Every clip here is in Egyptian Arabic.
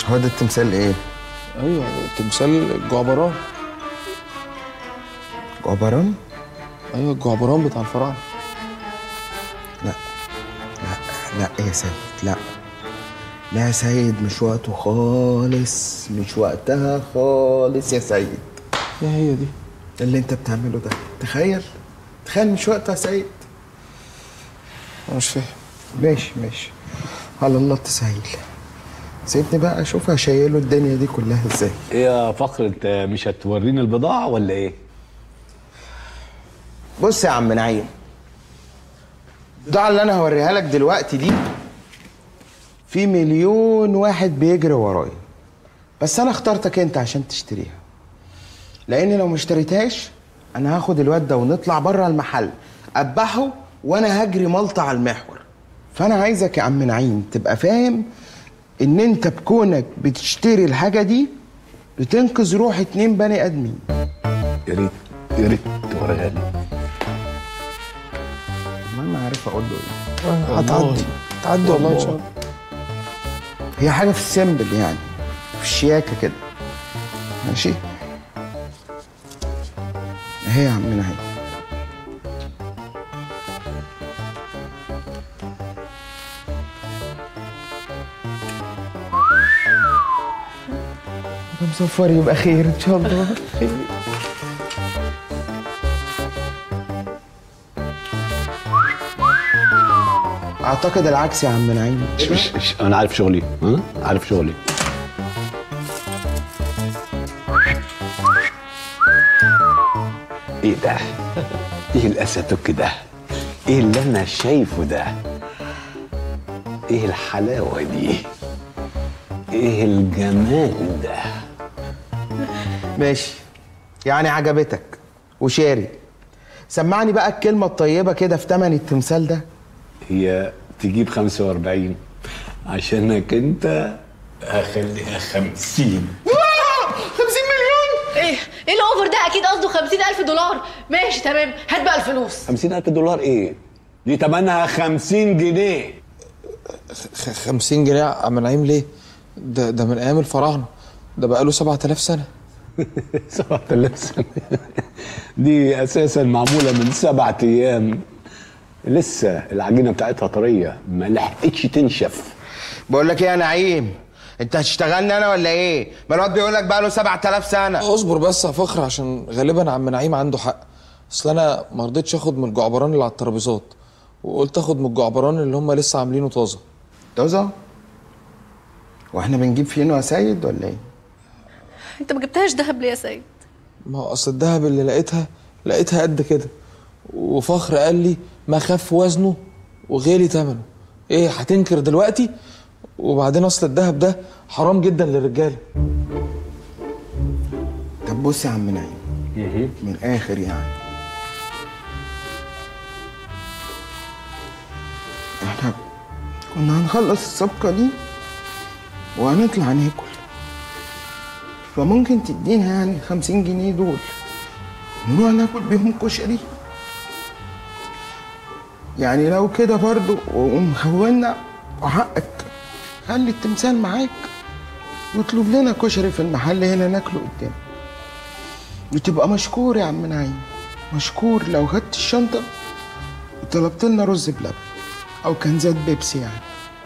هو ده التمثال ايه ايوه تمثال الجعبران جعبران ايوه الجعبران بتاع الفراعنه لا لا لا يا سيد لا لا يا سيد مش وقته خالص مش وقتها خالص يا سيد ايه هي دي اللي انت بتعمله ده تخيل تخيل مش وقتها يا سيد انا مش فاهم ماشي ماشي على الله تسهيل سيبني بقى اشوف هشيله الدنيا دي كلها ازاي ايه يا فخر انت مش هتوريني البضاعة ولا ايه؟ بص يا عم نعيم البضاعة اللي انا هوريها لك دلوقتي دي في مليون واحد بيجري ورايا بس انا اخترتك انت عشان تشتريها لان لو ما اشتريتهاش انا هاخد الواد ده ونطلع بره المحل اذبحه وانا هجري ملطة على المحور فانا عايزك يا عم نعيم تبقى فاهم ان انت بكونك بتشتري الحاجة دي بتنقذ روح اتنين بني ادمين يا ريت يا ريت توريها لي ما انا عارف اقول له ايه هتعدي هتعدي والله ان شاء الله هي حاجة في السيمبل يعني في الشياكة كده ماشي اهي يا عمنا اهي ده مصفر يبقى خير ان شاء الله خير اعتقد العكس يا عم نعيم مش مش انا عارف شغلي ها عارف شغلي ايه ده ايه الاساتوك ده ايه اللي انا شايفه ده ايه الحلاوه دي ايه الجمال ده ماشي يعني عجبتك وشاري سمعني بقى الكلمة الطيبة كده في تمن التمثال ده هي تجيب 45 عشانك انت هخليها 50 50 مليون ايه ايه الاوفر ده اكيد قصده 50000 دولار ماشي تمام هات بقى الفلوس 50000 دولار ايه دي تمنها 50 جنيه خ- 50 جنيه يا عم نعيم ليه ده ده من ايام الفراعنه ده بقاله 7000 سنه 7000 سنة دي أساسا معمولة من سبعة أيام لسه العجينة بتاعتها طرية ما لحقتش تنشف بقول لك ايه يا نعيم انت هتشتغلني انا ولا ايه ما الواد بيقول لك بقى له 7000 سنة اصبر بس يا فخر عشان غالبا عم نعيم عنده حق اصل انا ما رضيتش اخد من الجعبران اللي على الترابيزات وقلت اخد من الجعبران اللي هم لسه عاملينه طازه طازة واحنا بنجيب فينو يا سيد ولا ايه انت ما جبتهاش دهب ليه يا سيد ما هو اصل الدهب اللي لقيتها لقيتها قد كده وفخر قال لي ما خف وزنه وغالي ثمنه ايه هتنكر دلوقتي وبعدين اصل الدهب ده حرام جدا للرجاله طب بص يا عم نعيم من الاخر يعني احنا كنا هنخلص الصفقة دي وهنطلع ناكل فممكن تدينا يعني خمسين جنيه دول نروح ناكل بيهم كشري يعني لو كده برضو ومخولنا وحقك خلي التمثال معاك واطلب لنا كشري في المحل هنا ناكله قدام وتبقى مشكور يا عم نعيم مشكور لو خدت الشنطة وطلبت لنا رز بلبن أو كنزات بيبسي يعني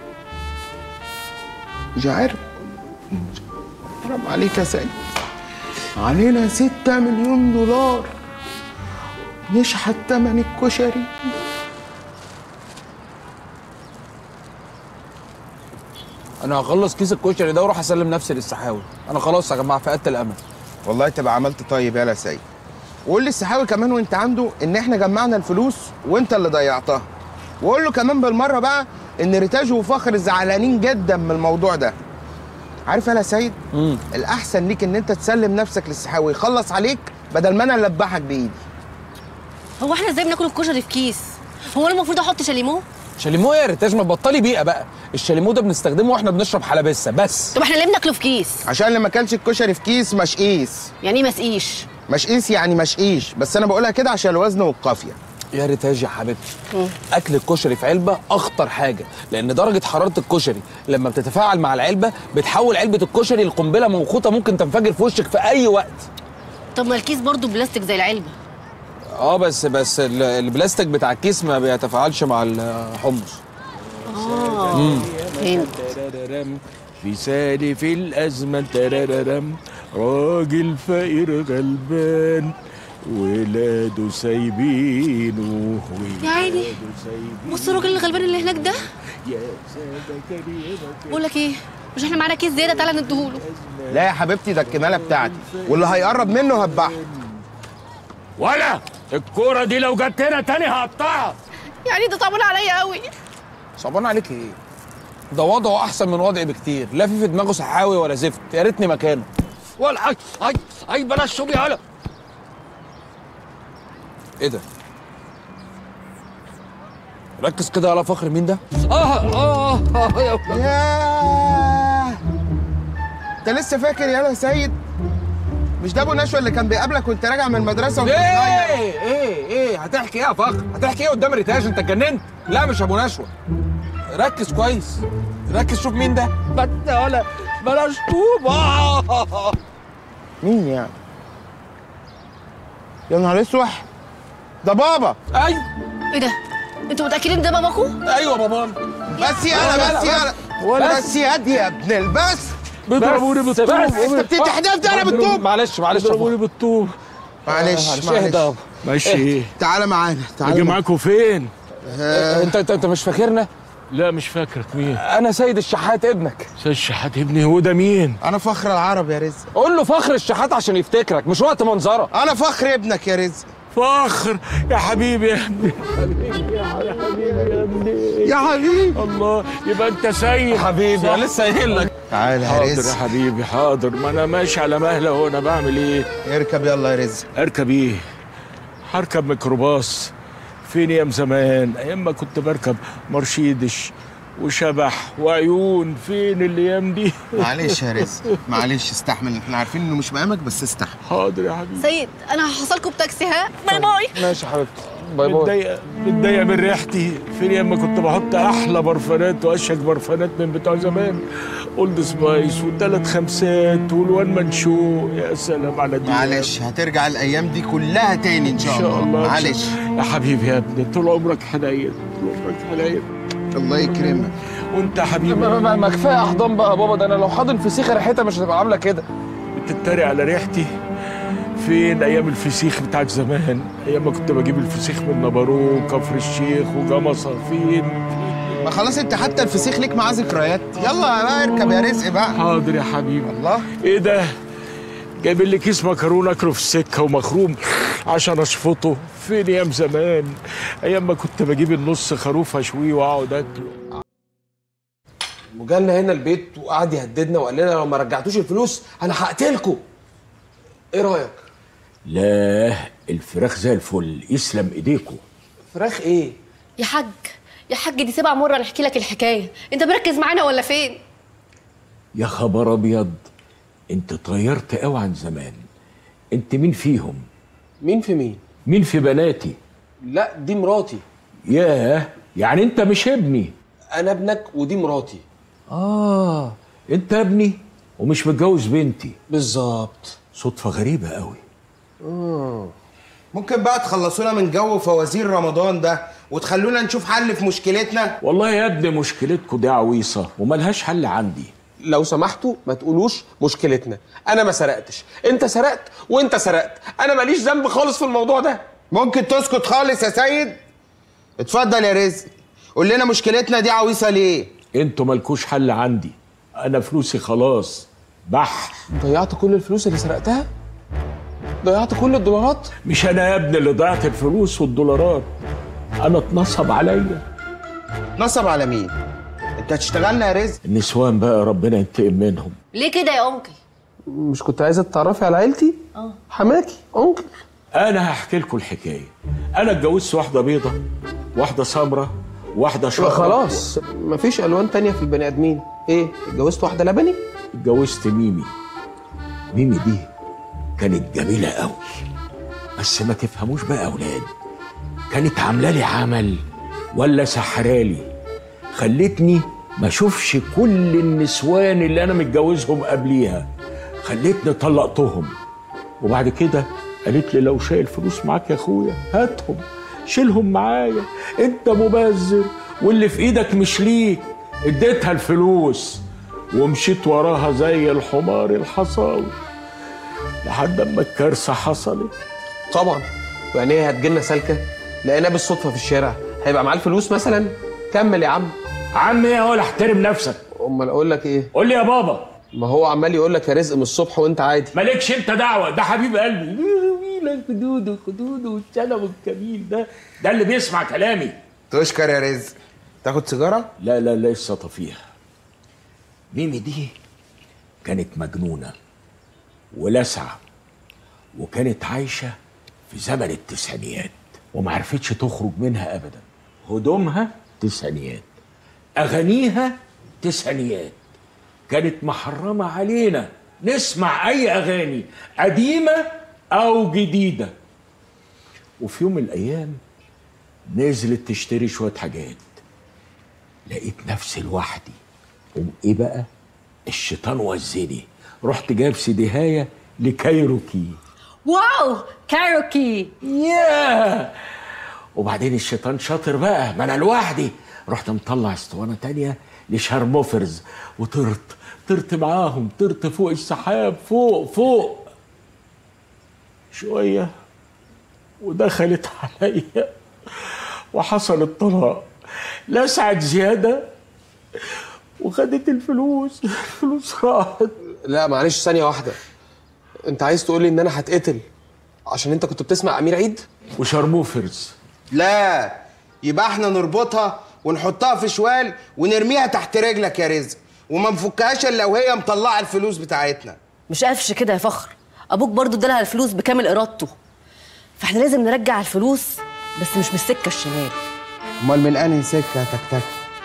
مش عارف حرام عليك يا سيد علينا ستة مليون دولار نشحت تمن الكشري انا هخلص كيس الكشري ده واروح اسلم نفسي للسحاوي انا خلاص يا جماعه فقدت الامل والله تبقى عملت طيب يا سيد وقول للسحاوي كمان وانت عنده ان احنا جمعنا الفلوس وانت اللي ضيعتها وقول له كمان بالمره بقى ان ريتاج وفخر زعلانين جدا من الموضوع ده عارف يا سيد امم الاحسن ليك ان انت تسلم نفسك للسحاوي يخلص عليك بدل ما انا اللي اذبحك بايدي هو احنا ازاي بناكل الكشري في كيس هو انا المفروض احط شاليمو شاليمو يا ريتاج ما تبطلي بيئه بقى الشاليمو ده بنستخدمه واحنا بنشرب حلبسه بس طب احنا ليه بناكله في كيس عشان اللي ما كانش الكشري في كيس مشقيس يعني ايه مسقيش مشقيس يعني مشقيش بس انا بقولها كده عشان الوزن والقافيه يا ريتاج يا حبيبتي اكل الكشري في علبه اخطر حاجه لان درجه حراره الكشري لما بتتفاعل مع العلبه بتحول علبه الكشري لقنبله موقوته ممكن تنفجر في وشك في اي وقت طب ما الكيس برضه بلاستيك زي العلبة اه بس بس ال- البلاستيك بتاع الكيس ما بيتفاعلش مع الحمص اه فهمت ترارم في سالف الأزمة ترارم راجل فقير غلبان ولاده سايبينه يا عيني ولاده سايبينه بص الراجل الغلبان اللي هناك ده يا سادة كريمة بقول لك ايه مش احنا معانا كيس زياده تعالى نديهوله لا يا حبيبتي ده الكماله بتاعتي واللي هيقرب منه هذبحه ولا الكورة دي لو جت هنا تاني هقطعها يعني ده طعبان عليا قوي صعبان عليك ايه ده وضعه احسن من وضعي بكتير لا في في دماغه سحاوي ولا زفت يا ريتني مكانه ولا اي اي اي بلاش شوبي هلا ايه ده ركز كده على فخر مين ده اه اه اه يا ياه انت لسه فاكر يا سيد مش ده ابو نشوى اللي كان بيقابلك وانت راجع من المدرسه وانت صغير ايه ايه ايه هتحكي ايه يا فخر هتحكي ايه قدام ريتاج انت اتجننت لا مش ابو نشوى ركز كويس ركز شوف مين ده بس ولا بلاش طوب آه. مين يعني يا نهار اسوح ده بابا ايوه ايه ده انتوا متاكدين ده باباكو ايوه بابانا بس يالا بس يالا ولا بس يا دي يا ابن البس بيضربوني بالطوب انت بتتحدف ده انا بالطوب معلش معلش يا بيضربوني فخر. بالطوب معلش معلش اهدى معلش ماشي ايه تعالى معانا تعالى اجي معانا. معاكم فين انت انت انت مش فاكرنا لا مش فاكرك مين انا سيد الشحات ابنك استاذ شحات ابني هو ده مين انا فخر العرب يا رزق قول له فخر الشحات عشان يفتكرك مش وقت منظره انا فخر ابنك يا رزق فخر يا حبيبي يا ابني يا حبيبي الله يبقى انت سيد حبيبي انا لسه قايل لك تعالى يا حاضر يا رزق حبيبي حاضر ما انا ماشي على مهله وانا بعمل ايه اركب يلا يا رزق اركب ايه هركب ميكروباص فين ايام زمان ايام ما كنت بركب مرشيدش وشبح وعيون فين الايام دي معلش يا رزق معلش استحمل احنا عارفين انه مش مقامك بس استحمل حاضر يا حبيبي سيد انا هحصلكم بتاكسي ها باي باي ماشي يا حبيبتي باي باي متضايق متضايق من ريحتي فين ايام ما كنت بحط احلى برفانات واشيك برفانات من بتوع زمان اولد سبايس وثلاث خمسات والوان منشو يا سلام على دي معلش هترجع الايام دي كلها تاني ان ان شاء, شاء الله معلش يا حبيبي يا ابني طول عمرك حنين طول عمرك حنين الله يكرمك وانت يا حبيبي ما, ما, ما كفايه احضان بقى يا بابا ده انا لو حاضن فسيخه ريحتها مش هتبقى عامله كده بتتريق على ريحتي فين ايام الفسيخ بتاعت زمان ايام ما كنت بجيب الفسيخ من نبارو كفر الشيخ وجمصة فين ما خلاص انت حتى الفسيخ ليك معاه ذكريات يلا بقى اركب يا رزق بقى حاضر يا حبيبي الله ايه ده جايب لي كيس مكرونه اكله في السكه ومخروم عشان اشفطه فين ايام زمان ايام ما كنت بجيب النص خروف اشويه واقعد اكله وجالنا هنا البيت وقعد يهددنا وقال لنا لو ما رجعتوش الفلوس انا هقتلكم ايه رايك لا الفراخ زي الفل يسلم ايديكم فراخ ايه يا حاج يا حاج دي سبع مره نحكي لك الحكايه انت مركز معانا ولا فين يا خبر ابيض انت اتغيرت قوي عن زمان انت مين فيهم مين في مين مين في بناتي لا دي مراتي ياه يعني انت مش ابني انا ابنك ودي مراتي اه انت ابني ومش متجوز بنتي بالظبط صدفه غريبه قوي ممكن بقى تخلصونا من جو فوازير رمضان ده وتخلونا نشوف حل في مشكلتنا والله يا ابني مشكلتكم دي عويصه وملهاش حل عندي لو سمحتوا ما تقولوش مشكلتنا انا ما سرقتش انت سرقت وانت سرقت انا ماليش ذنب خالص في الموضوع ده ممكن تسكت خالص يا سيد اتفضل يا رزق قول لنا مشكلتنا دي عويصه ليه انتوا مالكوش حل عندي انا فلوسي خلاص بح ضيعت كل الفلوس اللي سرقتها ضيعت كل الدولارات مش انا يا ابني اللي ضيعت الفلوس والدولارات انا اتنصب عليا نصب على مين انت هتشتغلنا يا رزق النسوان بقى ربنا ينتقم منهم ليه كده يا انكل مش كنت عايزه تتعرفي على عيلتي اه حماكي انكل انا هحكي لكم الحكايه انا اتجوزت واحده بيضه واحده سمراء واحده شقراء خلاص مفيش الوان تانية في البني ادمين ايه اتجوزت واحده لبني اتجوزت ميمي ميمي دي كانت جميله قوي بس ما تفهموش بقى يا اولاد كانت عامله لي عمل ولا سحرالي خلتني ما اشوفش كل النسوان اللي انا متجوزهم قبليها خلتني طلقتهم وبعد كده قالت لي لو شايل فلوس معاك يا اخويا هاتهم شيلهم معايا انت مبذر واللي في ايدك مش ليك اديتها الفلوس ومشيت وراها زي الحمار الحصاوي لحد اما الكارثه حصلت طبعا يعني ايه هتجيلنا سالكه لقيناه بالصدفه في الشارع هيبقى معاه الفلوس مثلا كمل يا عم عم ايه ولا احترم نفسك امال اقول لك ايه قول لي يا بابا ما هو عمال يقول لك يا رزق من الصبح وانت عادي مالكش انت دعوه ده حبيب قلبي جميل خدوده خدوده والشنب الجميل ده ده اللي بيسمع كلامي تشكر يا رزق تاخد سيجاره لا لا لسه طفيها ميمي دي كانت مجنونه ولسعه وكانت عايشه في زمن التسعينيات وما عرفتش تخرج منها ابدا هدومها تسعينيات اغانيها تسعينيات كانت محرمه علينا نسمع اي اغاني قديمه او جديده وفي يوم من الايام نزلت تشتري شويه حاجات لقيت نفسي لوحدي قوم ايه بقى الشيطان وزني رحت جايب سيديهايه لكايروكي واو كاروكي ياه وبعدين الشيطان شاطر بقى ما انا لوحدي رحت مطلع اسطوانه تانية لشارموفرز وطرت طرت معاهم طرت فوق السحاب فوق فوق شويه ودخلت عليا وحصل الطلاق لسعت زياده وخدت الفلوس الفلوس راحت لا معلش ثانيه واحده انت عايز تقول لي ان انا هتقتل عشان انت كنت بتسمع امير عيد وشارموفرز لا يبقى احنا نربطها ونحطها في شوال ونرميها تحت رجلك يا رزق وما نفكهاش الا وهي مطلعه الفلوس بتاعتنا مش قفش كده يا فخر ابوك برضو ادالها الفلوس بكامل ارادته فاحنا لازم نرجع الفلوس بس مش من السكه الشمال امال من انهي سكه يا تكتك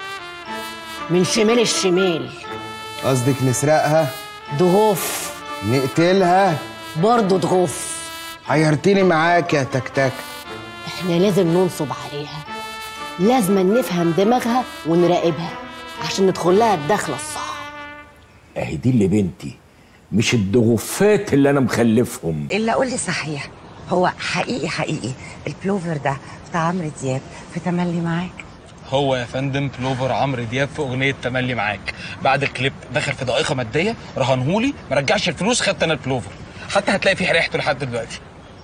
من شمال الشمال قصدك نسرقها ضغوف نقتلها برضو ضغوف حيرتني معاك يا تكتك احنا لازم ننصب عليها لازم نفهم دماغها ونراقبها عشان ندخل لها الدخله الصح اهي دي اللي بنتي مش الضغوفات اللي انا مخلفهم الا قول لي صحيح هو حقيقي حقيقي البلوفر ده بتاع عمرو دياب في تملي معاك هو يا فندم بلوفر عمرو دياب في اغنيه تملي معاك بعد الكليب دخل في ضائقه ماديه رهنهولي ما رجعش الفلوس خدت انا البلوفر حتى هتلاقي فيه ريحته لحد دلوقتي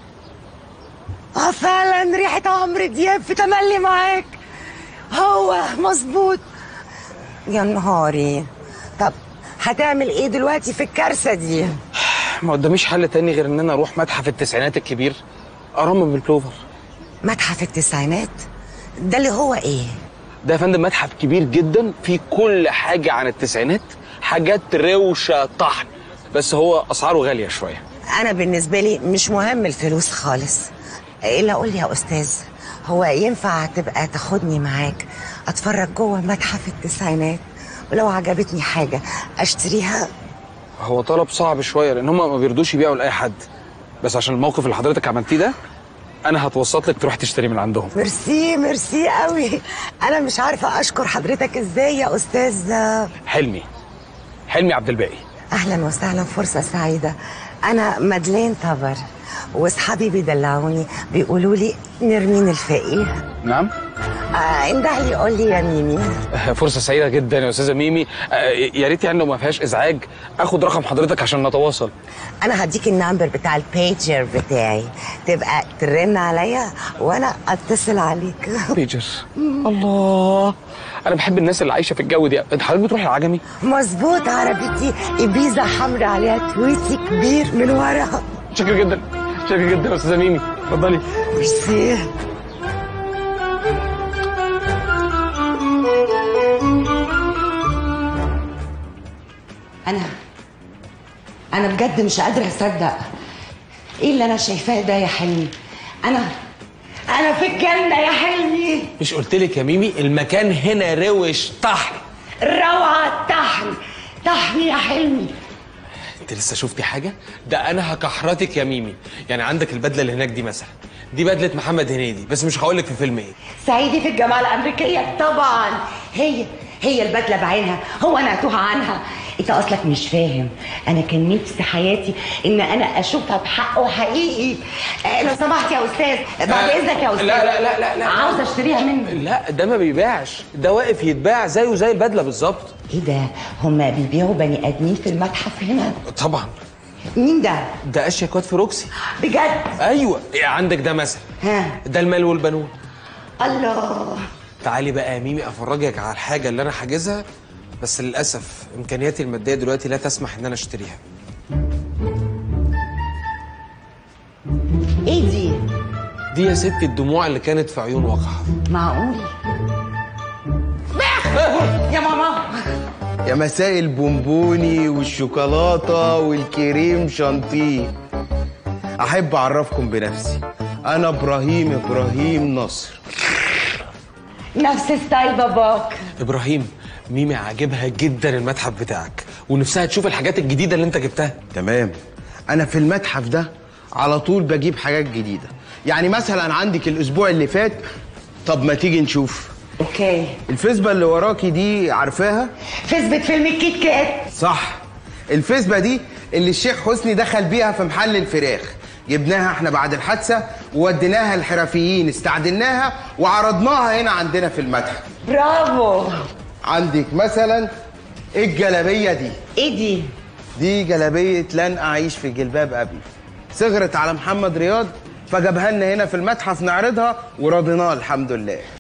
اه فعلا ريحه عمرو دياب في تملي معاك هو مظبوط يا نهاري طب هتعمل ايه دلوقتي في الكارثه دي ما قداميش حل تاني غير ان انا اروح متحف التسعينات الكبير ارمم بالبلوفر متحف التسعينات ده اللي هو ايه ده يا فندم متحف كبير جدا فيه كل حاجه عن التسعينات حاجات روشه طحن بس هو اسعاره غاليه شويه انا بالنسبه لي مش مهم الفلوس خالص الا قول لي يا استاذ هو ينفع تبقى تاخدني معاك اتفرج جوه متحف التسعينات ولو عجبتني حاجه اشتريها هو طلب صعب شويه لان هم ما بيرضوش يبيعوا لاي حد بس عشان الموقف اللي حضرتك عملتيه ده انا هتوسط لك تروح تشتري من عندهم ميرسي ميرسي قوي انا مش عارفه اشكر حضرتك ازاي يا استاذ حلمي حلمي عبد الباقي اهلا وسهلا فرصه سعيده انا مدلين طبر واصحابي بيدلعوني بيقولوا لي نرمين الفقيه نعم آه انده لي قول لي يا ميمي فرصه سعيده جدا يا استاذه ميمي آه، يا ريت يعني لو ما فيهاش ازعاج اخد رقم حضرتك عشان نتواصل انا هديك النمبر بتاع البيجر بتاعي تبقى ترن عليا وانا اتصل عليك بيجر الله انا بحب الناس اللي عايشه في الجو دي انت حضرتك بتروح العجمي مظبوط عربيتي ابيزا حمراء عليها تويتي كبير من ورا شكرا جدا شكرا جدا يا استاذه ميمي اتفضلي ميرسي انا انا بجد مش قادره اصدق ايه اللي انا شايفاه ده يا حلمي انا انا في الجنه يا حلمي مش قلت لك يا ميمي المكان هنا روش طحن روعه طحن طحن يا حلمي انت لسه شفتي حاجه ده انا هكحرتك يا ميمي يعني عندك البدله اللي هناك دي مثلا دي بدله محمد هنيدي بس مش هقول لك في فيلم ايه صعيدي في الجامعة الأمريكية طبعا هي هي البدلة بعينها هو أنا أتوه عنها أنت أصلك مش فاهم أنا كان نفسي حياتي إن أنا أشوفها بحق وحقيقي آه، لو سمحت يا أستاذ بعد آه، إذنك يا أستاذ لا لا لا لا, لا. عاوزة أشتريها منه لا ده ما بيبيعش ده واقف يتباع زيه زي البدله بالظبط إيه ده هما بيبيعوا بني آدمين في المتحف هنا طبعا مين ده ده اشياء في روكسي بجد ايوه إيه عندك ده مثلا ها ده المال والبنون الله تعالي بقى يا ميمي افرجك على الحاجه اللي انا حاجزها بس للاسف امكانياتي الماديه دلوقتي لا تسمح ان انا اشتريها إيه دي دي يا ستي الدموع اللي كانت في عيون وقحه معقول يا ماما يا مساء البونبوني والشوكولاتة والكريم شانتيه أحب أعرفكم بنفسي أنا إبراهيم إبراهيم نصر نفس ستايل باباك ابراهيم ميمي عاجبها جدا المتحف بتاعك ونفسها تشوف الحاجات الجديده اللي انت جبتها تمام أنا في المتحف ده على طول بجيب حاجات جديدة يعني مثلا عندك الأسبوع اللي فات طب ما تيجي نشوف اوكي الفسبة اللي وراكي دي عارفاها؟ فزبت فيلم الكيت كات صح الفسبة دي اللي الشيخ حسني دخل بيها في محل الفراخ جبناها احنا بعد الحادثة ووديناها الحرفيين استعدلناها وعرضناها هنا عندنا في المتحف برافو عندك مثلا الجلابية دي ايه دي دي جلابية لن أعيش في جلباب أبي صغرت على محمد رياض فجابها لنا هنا في المتحف نعرضها ورضيناه الحمد لله